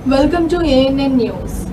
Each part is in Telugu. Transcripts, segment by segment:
Welcome to ANN News.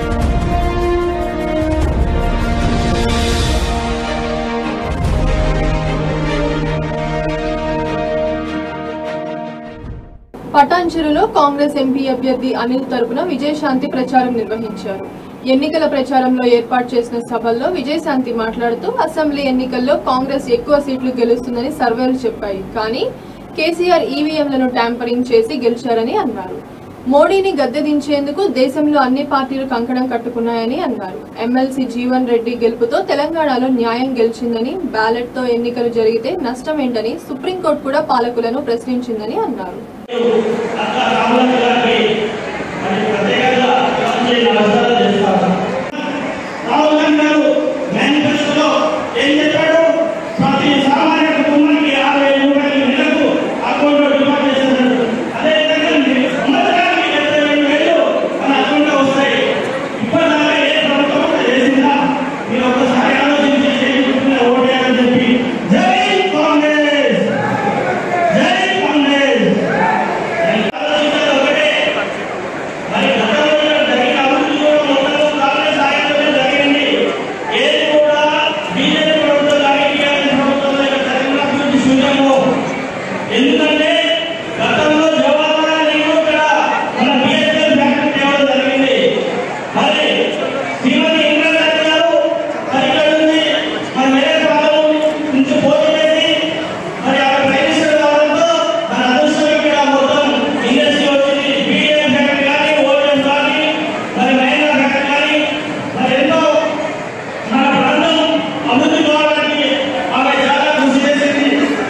పటాన్చెరులో కాంగ్రెస్ ఎంపీ అభ్యర్థి అనిల్ తరపున విజయశాంతి ప్రచారం నిర్వహించారు ఎన్నికల ప్రచారంలో ఏర్పాటు చేసిన సభల్లో విజయశాంతి మాట్లాడుతూ అసెంబ్లీ ఎన్నికల్లో కాంగ్రెస్ ఎక్కువ సీట్లు గెలుస్తుందని సర్వేలు చెప్పాయి కానీ కేసీఆర్ ఈవీఎంలను ట్యాంపరింగ్ చేసి గెలిచారని అన్నారు మోడీని గద్దె దించేందుకు దేశంలో అన్ని పార్టీలు కంకణం కట్టుకున్నాయని అన్నారు ఎమ్మెల్సీ జీవన్ రెడ్డి గెలుపుతో తెలంగాణలో న్యాయం గెలిచిందని బ్యాలెట్ తో ఎన్నికలు జరిగితే నష్టమేంటని సుప్రీంకోర్టు కూడా పాలకులను ప్రశ్నించిందని అన్నారు అక్క రామలక్ష్మి గారికి మరి ప్రత్యేకంగా స్వామి నమస్కారం చేస్తాను రాహుల్ గాంధీ గారు మేనిఫెస్టోలో ఏం చెప్పాడు ప్రతి సామాన్య కుటుంబానికి యాభై వేల రూపాయలు నెలకు అకౌంట్లో డిపాజిట్ చేస్తున్నాడు అదేవిధంగా మీరు సంవత్సరానికి డెబ్బై రెండు వేలు మన అకౌంట్లో వస్తాయి ఇప్పటిదాకా ఏ ప్రభుత్వం కూడా చేసిందా మీరు ఒకసారి ఆలోచించి చేయించుకున్న ఓటేయాలని చెప్పి జై కాంగ్రెస్ జై కాంగ్రెస్ ఆలోచించేది ఒకటే. మరి గతంలో జరిగిన అభివృద్ధి కూడా మొత్తం కాంగ్రెస్ హయాంలోనే జరిగింది. ఏది కూడా బీజేపీ ప్రభుత్వం కానీ టీఆర్ఎస్ ప్రభుత్వం దగ్గర జరిగిన అభివృద్ధి శూన్యము. ఎందుకంటే గతంలో జవహర్లాల్ నెహ్రూ ఇక్కడ మన బిఎస్ఎల్ ఫ్యాక్టరీ తేవడం జరిగింది. మరి శ్రీమతి ఇందిరాగాంధీ గారు మరి ఇక్కడ ఉంది. మరి వేరే ప్రాంతం నుంచి పోటీ చేసి మరి ఆవిడ ప్రైమ్ మినిస్టర్ కావడంతో మన అదృష్టం ఇక్కడ మొత్తం ఇండస్ట్రీ వచ్చింది బీఎం ఫ్యాక్టరీ కానీ ఓఎం కానీ మరి మహేంద్ర ఫ్యాక్టరీ కానీ మరి ఎంతో మన ప్రాంతం అభివృద్ధి కావడానికి ఆమె చాలా కృషి చేసింది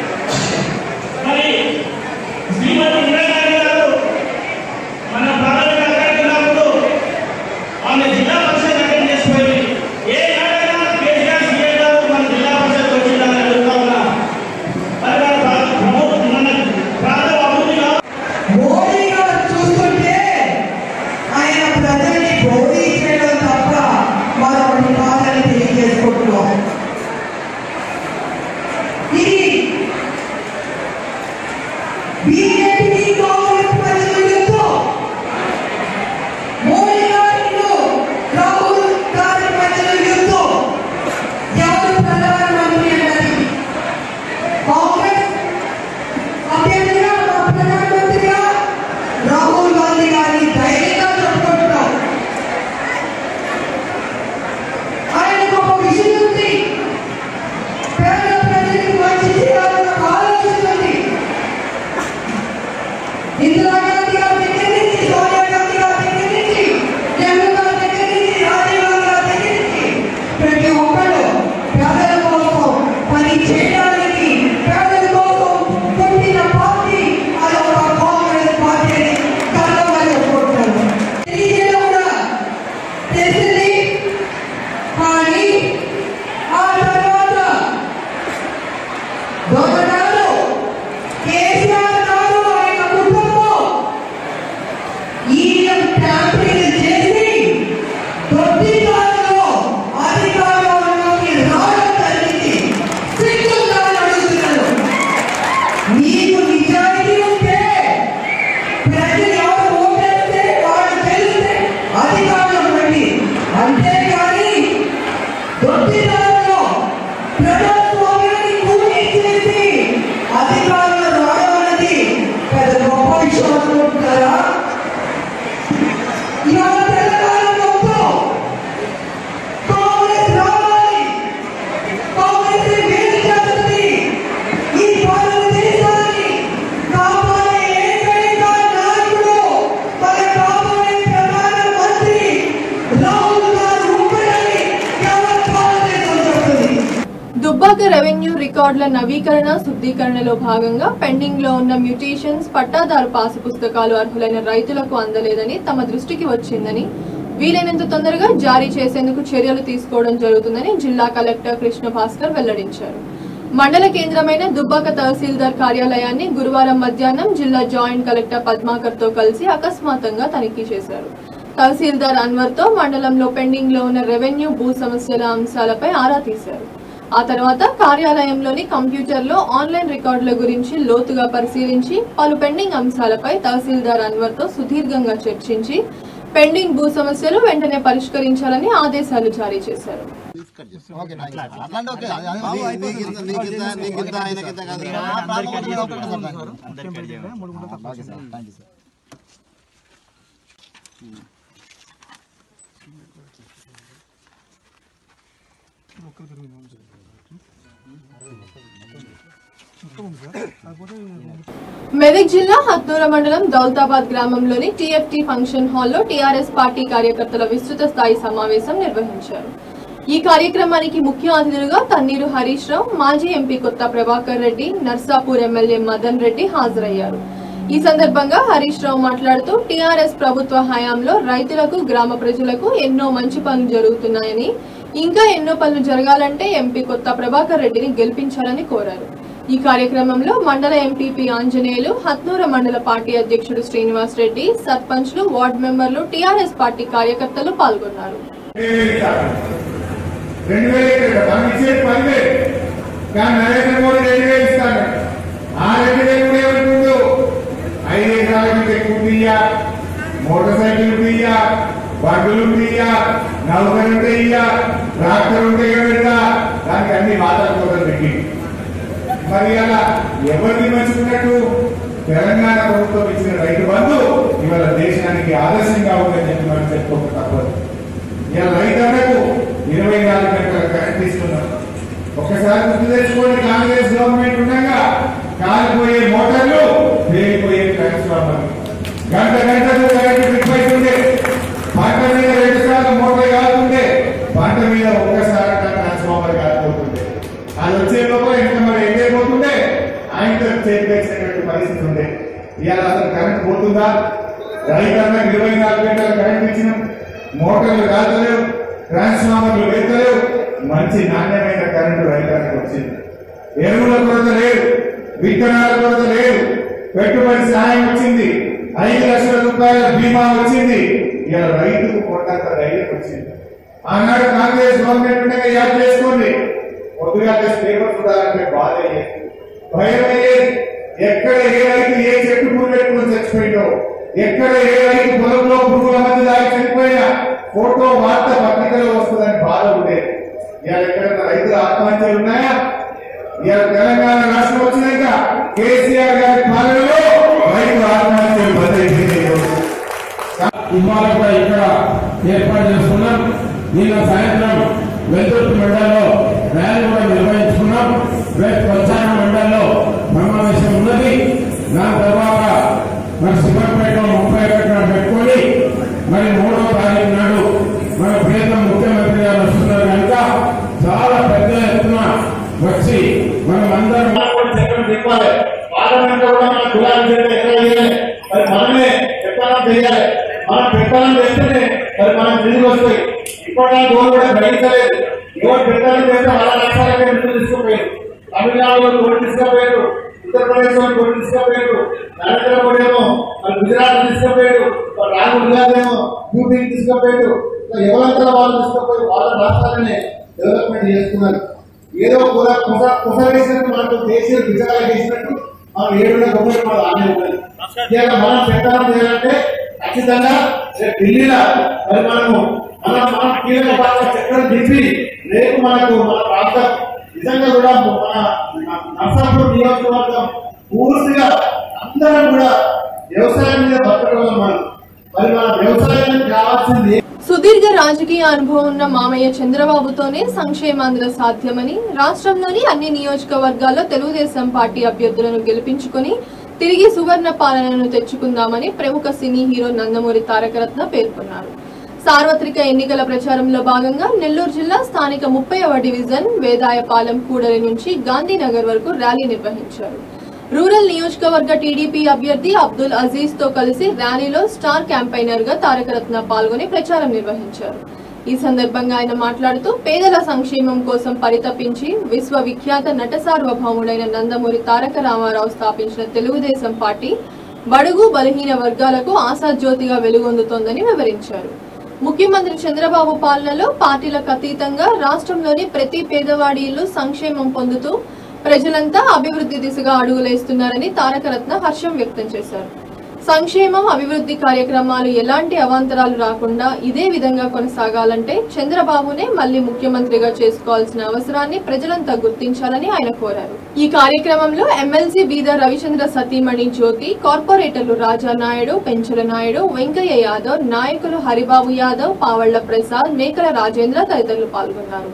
మరి శ్రీమతి ఇందిరాగాంధీ గారు మన ప్రాథమిక అధికారులు ఆమె జిల్లా పరిషత్ అటెండ్ చేసిపోయింది ఏ ఏడాదైనా కేసీఆర్ సీఎం గారు మన జిల్లా పరిషత్ వచ్చిందని అడుగుతా ఉన్నా మరి మన ప్రా- ప్రభుత్వం మన ప్రాంతం అభివృద్ధిగా మోడీ గారు చూస్తుంటే ఆయన ప్రజల్ని బోధి చేయడం తప్ప మరొకటి కాదని తెలియజేసుకుంటున్నాం ఇది బీజేపీ కాంగ్రెస్ ప్రజల యుద్ధం మోడీ గారిలో రాహుల్ గారి ప్రజల యుద్ధం ఎవరు ప్రధానమంత్రి అన్నది కాంగ్రెస్ అభ్యర్థిగా మా ప్రధానమంత్రిగా రాహుల్ గాంధీ గారిని ధైర్యంగా చెప్పుకుంటున్నాం ఆయనకు ఒక విషయం ఉంది పేద ప్రజలకు మంచి చేయాలన్న ఆలోచన ఉంది ఇందిరాగాంధీ గారి దగ్గర నుంచి సోనియా గాంధీ గారి దగ్గర నుంచి నెహ్రూ గారి దగ్గర నుంచి రాజీవ్ గాంధీ గారి దగ్గర నుంచి ప్రతి ఒక్కరు పేదల కోసం పని చేయడానికి పేదల కోసం పుట్టిన పార్టీ అది ఒక కాంగ్రెస్ పార్టీ అని గర్వంగా చెప్పుకుంటారు తెలియజేయడం కూడా తెలిసింది కానీ ఆ తర్వాత దొంగనాలు కేసీఆర్ గారు ఆయన కుటుంబం ఈఎం ట్యాంపరింగ్ చేసి దొడ్డిదారులో అధికారంలోకి రావడం జరిగింది సిగ్గుగా అడుగుతున్నాను మీకు నిజాయితీ ఉంటే ప్రజలు ఎవరు ఓటేస్తే వాళ్ళు తెలిస్తే అధికారం రండి అంతేకాని దొడ్డిదారులో ప్రజాస్వామ్యాన్ని కూలీ చేసి అధికారంలో రావడం అనేది పెద్ద గొప్ప విషయం అనుకుంటున్నారా ఇవాళ తెలంగాణ మొత్తం కాంగ్రెస్ రావాలి కాంగ్రెస్ వేలు చేస్తుంది ఈ భారతదేశాన్ని కాపాడే ఏకైక నాయకుడు మన కాబోయే ప్రధానమంత్రి రాహుల్ గాంధీ ఉంటారని కేవలం భారతదేశం చెప్తుంది దుబ్బాక రెవెన్యూ రికార్డుల నవీకరణ శుద్ధీకరణలో భాగంగా పెండింగ్ లో ఉన్న మ్యూటేషన్స్ పట్టాదారు పాసు పుస్తకాలు అర్హులైన రైతులకు అందలేదని తమ దృష్టికి వచ్చిందని వీలైనంత తొందరగా జారీ చేసేందుకు చర్యలు తీసుకోవడం జరుగుతుందని జిల్లా కలెక్టర్ కృష్ణ భాస్కర్ వెల్లడించారు మండల కేంద్రమైన దుబ్బాక తహసీల్దార్ కార్యాలయాన్ని గురువారం మధ్యాహ్నం జిల్లా జాయింట్ కలెక్టర్ పద్మాకర్ తో కలిసి అకస్మాత్తుగా తనిఖీ చేశారు తహసీల్దార్ అన్వర్ తో మండలంలో పెండింగ్ లో ఉన్న రెవెన్యూ భూ సమస్యల అంశాలపై ఆరా తీశారు ఆ తర్వాత కార్యాలయంలోని కంప్యూటర్లో ఆన్లైన్ రికార్డుల గురించి లోతుగా పరిశీలించి పలు పెండింగ్ అంశాలపై తహసీల్దార్ అన్వర్తో సుదీర్ఘంగా చర్చించి పెండింగ్ భూ సమస్యలు వెంటనే పరిష్కరించాలని ఆదేశాలు జారీ చేశారు ఓకే థాంక్యూ సార్. అట్లాంటి ఓకే అది- అది నీ- నీకింత నీకింత నీకింత ఆయనకింత కాదు ఆ ప్రాబ్లం కూడా ఒకటే sir thank you. Okay sir thank you sir Medak జిల్లా హత్నూర మండలం దౌలతాబాద్ గ్రామంలోని టీఎఫ్టీ ఫంక్షన్ హాల్లో టీఆర్ఎస్ పార్టీ కార్యకర్తల విస్తృత స్థాయి సమావేశం నిర్వహించారు ఈ కార్యక్రమానికి ముఖ్య అతిథులుగా తన్నీరు హరీష్ రావు మాజీ ఎంపీ కొత్త ప్రభాకర్ రెడ్డి నర్సాపూర్ ఎమ్మెల్యే మదన్ రెడ్డి హాజరయ్యారు ఈ సందర్భంగా హరీష్ రావు మాట్లాడుతూ టీఆర్ఎస్ ప్రభుత్వ హయాంలో రైతులకు గ్రామ ప్రజలకు ఎన్నో మంచి పనులు జరుగుతున్నాయని ఇంకా ఎన్నో పనులు జరగాలంటే ఎంపీ కొత్త ప్రభాకర్ రెడ్డిని గెలిపించాలని కోరారు ఈ కార్యక్రమంలో మండల ఎంపీపీ ఆంజనేయులు హత్నూర మండల పార్టీ అధ్యక్షుడు శ్రీనివాస్ రెడ్డి సర్పంచ్లు వార్డు మెంబర్లు టీఆర్ఎస్ పార్టీ కార్యకర్తలు పాల్గొన్నారు రెండు వేలు ఇక్కడ మనం ఇచ్చేది పదివేలు కానీ నరేంద్ర మోడీ రెండు వేలు ఇస్తాడు ఆ రెండు వేలు కూడా ఏమంటుందో ఐదు ఎకరాలకు ఎక్కువ తీయ మోటార్ సైకిల్ తీయ బండ్లు తీయ నౌకరు ఉంటే ఇయ్య ట్రాక్టర్ ఉంటే పెడతా దానికి అన్ని మాట్లాడుకోవడం పెట్టి మరి అలా ఎవరిని మంచుకున్నట్టు తెలంగాణ ప్రభుత్వం ఇచ్చిన రైతు బంధు ఇవాళ దేశానికి ఆదర్శంగా ఉందని చెప్పి మనం చెప్పుకోక తప్పదు ఇలా రైతులకు ఇరవై నాలుగు గంటల కరెంట్ ఇస్తున్నాం ఒకసారి గుర్తు తెచ్చుకోండి కాంగ్రెస్ గవర్నమెంట్ ఉండగా కాలిపోయే మోటార్లు పేలిపోయే ట్రాన్స్ఫార్మర్లు గంట గంటకు కరెంట్ ఫిక్స్ అవుతుండే పంట మీద రెండు సార్లు మోటార్ కాలుతుండే పంట మీద ఒక్కసారి ట్రాన్స్ఫార్మర్ కాలిపోతుండే అది వచ్చే లోపల ఇంకా మరి ఎండైపోతుండే ఆయనతో చేతికేసినటువంటి పరిస్థితి ఉండే ఇవాళ అసలు కరెంట్ పోతుందా రైతాంగం ఇరవై నాలుగు గంటల కరెంట్ ఇచ్చినాం మోటార్లు కాదలేవు ట్రాన్స్ఫార్మర్లు వెళ్తలేవు మంచి నాణ్యమైన కరెంటు రైతానికి వచ్చింది ఎరువుల కొరత లేదు విత్తనాల కొరత లేదు పెట్టుబడి సహాయం వచ్చింది ఐదు లక్షల రూపాయల బీమా వచ్చింది ఇలా రైతుకు కొండంత ధైర్యం వచ్చింది ఆనాడు కాంగ్రెస్ గవర్నమెంట్ ఉండగా యాడ్ చేసుకోండి పొద్దుగా పేపర్ చూడాలంటే బాధ అయ్యేది భయం అయ్యేది ఎక్కడ ఏ రైతు ఏ చెట్టు పూలు పెట్టుకుని చచ్చిపోయిందో ఎక్కడ ఏ రైతు పొలంలో పురుగుల మంది దాగి చనిపోయినా ఫోటో వార్త పత్రికలో వస్తుందని బాధ ఉండేది ఇవాళ ఎక్కడైనా రైతుల ఆత్మహత్యలు ఉన్నాయా ఇవాళ తెలంగాణ రాష్ట్రం వచ్చినాక కేసీఆర్ గారి పాలనలో రైతు ఆత్మహత్యలు బద్దలైపోయింది ఇవాళ కూడా ఇక్కడ ఏర్పాటు చేసుకున్నాం నిన్న సాయంత్రం వెల్దుర్తి మండలంలో ర్యాలీ కూడా నిర్వహించుకున్నాం రేపు ప్రచార మండలంలో సమావేశం ఉన్నది దాని తర్వాత మరి శివపేటలో ముప్పై ఒకటిన పెట్టుకొని మరి మూడో తారీఖు నాడు మన ప్రియతమ ముఖ్యమంత్రి గారు వస్తున్నారు కనుక చాలా పెద్ద ఎత్తున వచ్చి మనం అందరం చెప్పడం చెప్పాలి పార్లమెంట్ కూడా మన కులాలు చేస్తే ఎక్కడ చేయాలి మరి మనమే పెట్టాలని చేయాలి మనం పెట్టాలని చేస్తేనే మరి మనం తిరిగి వస్తాయి ఇప్పటిదాకా గోల్ కూడా గ్రహించలేదు ఎవరు పెట్టాలని చేస్తే వాళ్ళ రాష్ట్రాలకే నిధులు తీసుకుపోయారు తమిళనాడులో కోటి తీసుకుపోయారు ఉత్తరప్రదేశ్ లో కోటి తీసుకుపోయారు నరేంద్ర మోడీ ఏమో మరి గుజరాత్ తీసుకుపోయాడు మరి రాహుల్ గాంధీ ఏమో యూపీకి తీసుకుపోయాడు ఇట్లా ఎవరంతా వాళ్ళు తీసుకుపోయి వాళ్ళ రాష్ట్రాలనే డెవలప్మెంట్ చేస్తున్నారు ఏదో కుల కుస కుసవేసినట్టు మనకు దేశీయ విజయాలు చేసినట్టు మనం ఏడున్న గొప్ప మనం ఆనే ఉన్నది ఇవాళ మనం పెట్టాలని చేయాలంటే ఖచ్చితంగా రేపు ఢిల్లీలో మరి మనము మన మన కీలక పాత్ర చక్రం దింపి రేపు మనకు మన ప్రాంతం నిజంగా కూడా మన నర్సాపూర్ నియోజకవర్గం పూర్తిగా అందరం కూడా వ్యవసాయం మీద బతకడం మనం మరి మన వ్యవసాయానికి కావాల్సింది సుదీర్ఘ రాజకీయ అనుభవం ఉన్న మామయ్య చంద్రబాబుతోనే సంక్షేమాంధ్ర సాధ్యమని రాష్ట్రంలోని అన్ని నియోజకవర్గాల్లో తెలుగుదేశం పార్టీ అభ్యర్థులను గెలిపించుకుని తిరిగి సువర్ణ పాలనను తెచ్చుకుందామని ప్రముఖ సినీ హీరో నందమూరి తారకరత్న పేర్కొన్నారు సార్వత్రిక ఎన్నికల ప్రచారంలో భాగంగా నెల్లూరు జిల్లా స్థానిక ముప్పైవ డివిజన్ వేదాయపాలెం కూడలి నుంచి గాంధీనగర్ వరకు ర్యాలీ నిర్వహించారు రూరల్ నియోజకవర్గ టీడీపీ అభ్యర్థి అబ్దుల్ అజీజ్ తో కలిసి ర్యాలీలో స్టార్ క్యాంపైనర్ గా తారకరత్న పాల్గొని ప్రచారం నిర్వహించారు ఈ సందర్భంగా ఆయన మాట్లాడుతూ పేదల సంక్షేమం కోసం పరితపించి విశ్వవిఖ్యాత నట సార్వభౌముడైన నందమూరి తారక రామారావు స్థాపించిన తెలుగుదేశం పార్టీ బడుగు బలహీన వర్గాలకు ఆశాజ్యోతిగా వెలుగొందుతోందని వివరించారు ముఖ్యమంత్రి చంద్రబాబు పాలనలో పార్టీలకు అతీతంగా రాష్ట్రంలోని ప్రతి పేదవాడి ఇల్లు సంక్షేమం పొందుతూ ప్రజలంతా అభివృద్ధి దిశగా అడుగులేస్తున్నారని తారకరత్న హర్షం వ్యక్తం చేశారు సంక్షేమం అభివృద్ధి కార్యక్రమాలు ఎలాంటి అవాంతరాలు రాకుండా ఇదే విధంగా కొనసాగాలంటే చంద్రబాబునే మళ్లీ ముఖ్యమంత్రిగా చేసుకోవాల్సిన అవసరాన్ని ప్రజలంతా గుర్తించాలని ఆయన కోరారు ఈ కార్యక్రమంలో ఎమ్మెల్సీ బీద రవిచంద్ర సతీమణి జ్యోతి కార్పొరేటర్లు రాజా నాయుడు పెంచల నాయుడు వెంకయ్య యాదవ్ నాయకులు హరిబాబు యాదవ్ పావళ్ల ప్రసాద్ మేకల రాజేంద్ర తదితరులు పాల్గొన్నారు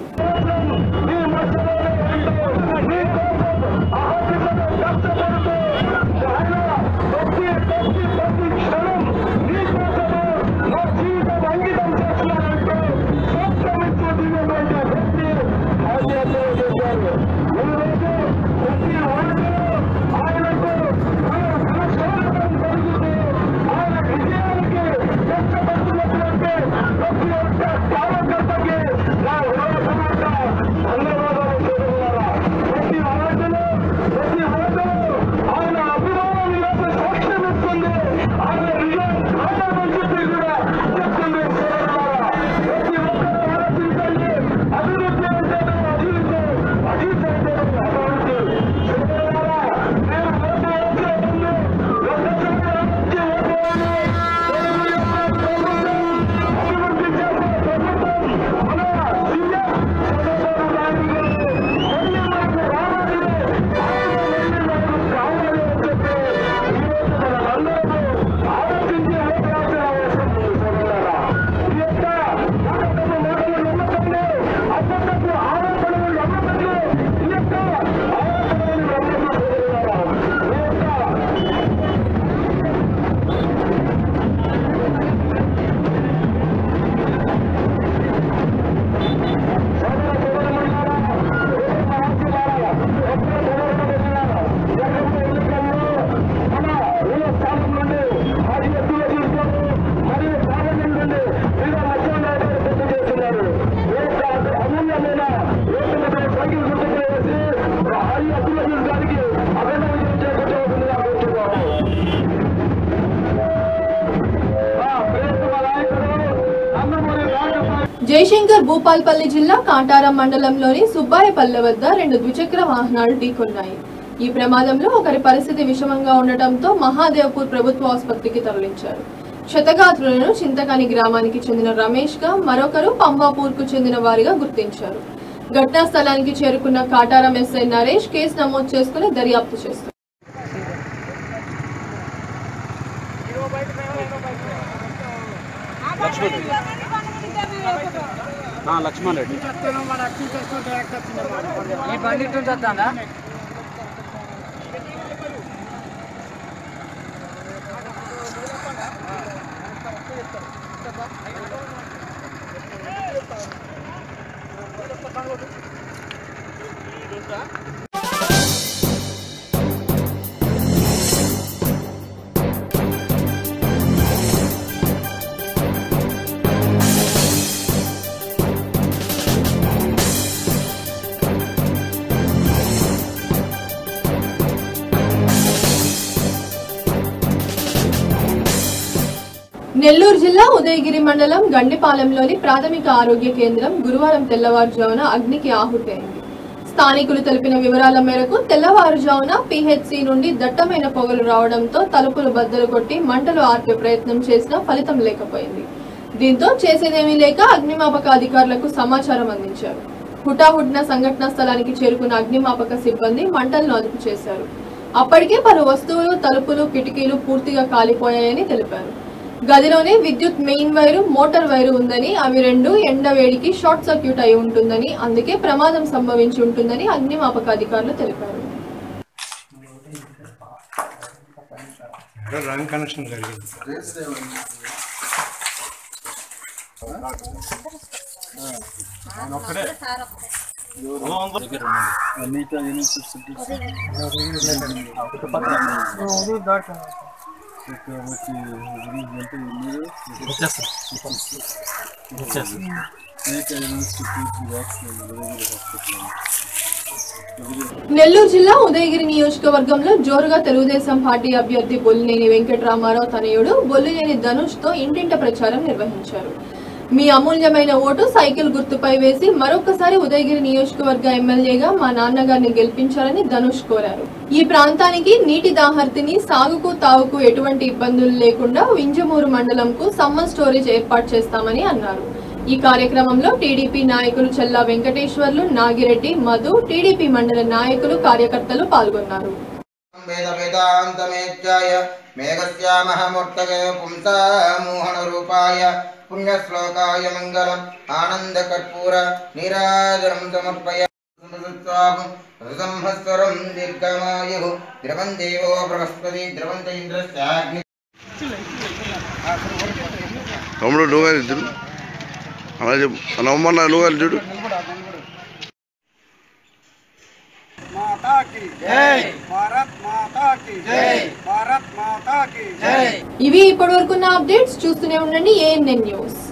జయశంకర్ భూపాల్పల్లి జిల్లా కాటారం మండలంలోని సుబ్బాయపల్లె వద్ద రెండు ద్విచక్ర వాహనాలు ఢీకొన్నాయి ఈ ప్రమాదంలో ఒకరి పరిస్థితి విషమంగా ఉండటంతో మహాదేవ్పూర్ ప్రభుత్వ ఆసుపత్రికి తరలించారు క్షతగాత్రులను చింతకాని గ్రామానికి చెందిన రమేష్ గా మరొకరు పంబాపూర్ కు చెందిన వారిగా గుర్తించారు ఘటనా స్థలానికి చేరుకున్న కాటారం ఎస్ఐ నరేష్ కేసు నమోదు చేసుకుని దర్యాప్తు చేస్తారు లక్ష్మణ్ రెడ్డి ఈ బండి ఇటు నుంచి వస్తుందా నెల్లూరు జిల్లా ఉదయగిరి మండలం గండిపాలెంలోని ప్రాథమిక ఆరోగ్య కేంద్రం గురువారం తెల్లవారుజామున అగ్నికి ఆహుతి అయింది స్థానికులు తెలిపిన వివరాల మేరకు తెల్లవారుజామున పిహెచ్సి నుండి దట్టమైన పొగలు రావడంతో తలుపులు బద్దలు కొట్టి మంటలు ఆర్పే ప్రయత్నం చేసినా ఫలితం లేకపోయింది దీంతో చేసేదేమీ లేక అగ్నిమాపక అధికారులకు సమాచారం అందించారు హుటాహుటిన సంఘటనా స్థలానికి చేరుకున్న అగ్నిమాపక సిబ్బంది మంటలను అదుపు చేశారు అప్పటికే పలు వస్తువులు తలుపులు కిటికీలు పూర్తిగా కాలిపోయాయని తెలిపారు గదిలోనే విద్యుత్ మెయిన్ వైరు మోటార్ వైరు ఉందని అవి రెండు ఎండ వేడికి షార్ట్ సర్క్యూట్ అయి ఉంటుందని అందుకే ప్రమాదం సంభవించి ఉంటుందని అగ్నిమాపక అధికారులు తెలిపారు రన్ కనెక్షన్ జరిగింది నెల్లూరు జిల్లా ఉదయగిరి నియోజకవర్గంలో జోరుగా తెలుగుదేశం పార్టీ అభ్యర్థి బొల్లినేని వెంకటరామారావు తనయుడు బొల్లినేని ధనుష్ తో ఇంటింట ప్రచారం నిర్వహించారు మీ అమూల్యమైన ఓటు సైకిల్ గుర్తుపై వేసి మరొకసారి ఉదయగిరి నియోజకవర్గ ఎమ్మెల్యేగా మా నాన్నగారిని గెలిపించాలని ధనుష్ కోరారు ఈ ప్రాంతానికి నీటి దాహర్తిని సాగుకు తాగుకు ఎటువంటి ఇబ్బందులు లేకుండా వింజమూరు మండలంకు సమ్మర్ స్టోరేజ్ ఏర్పాటు చేస్తామని అన్నారు ఈ కార్యక్రమంలో టీడీపీ నాయకులు చల్లా వెంకటేశ్వర్లు నాగిరెడ్డి మధు టీడీపీ మండల నాయకులు కార్యకర్తలు పాల్గొన్నారు వేద వేదాంతమేత్యాయ మేఘశ్యామహమూర్తగే పుంసామోహనరూపాయ పుణ్యశ్లోకాయ మంగళం ఆనందకర్పూర నీరాజనం సమర్పయ సంహస్వరం దీర్ఘమాయు ద్రవం దేవో బృహస్పతి ద్రవంత ఇంద్రశ్చాగ్ని తమ్ముడు నువ్వు కానీ చూడు అలా చెప్పు నమ్మన్నా నువ్వు కానీ చూడు माता की जय भारत माता की जय भारत माता की जय ఇవి ఇప్పటి వరకున్న అప్డేట్స్ చూస్తూనే ఉండండి ఏఎన్ఎన్ న్యూస్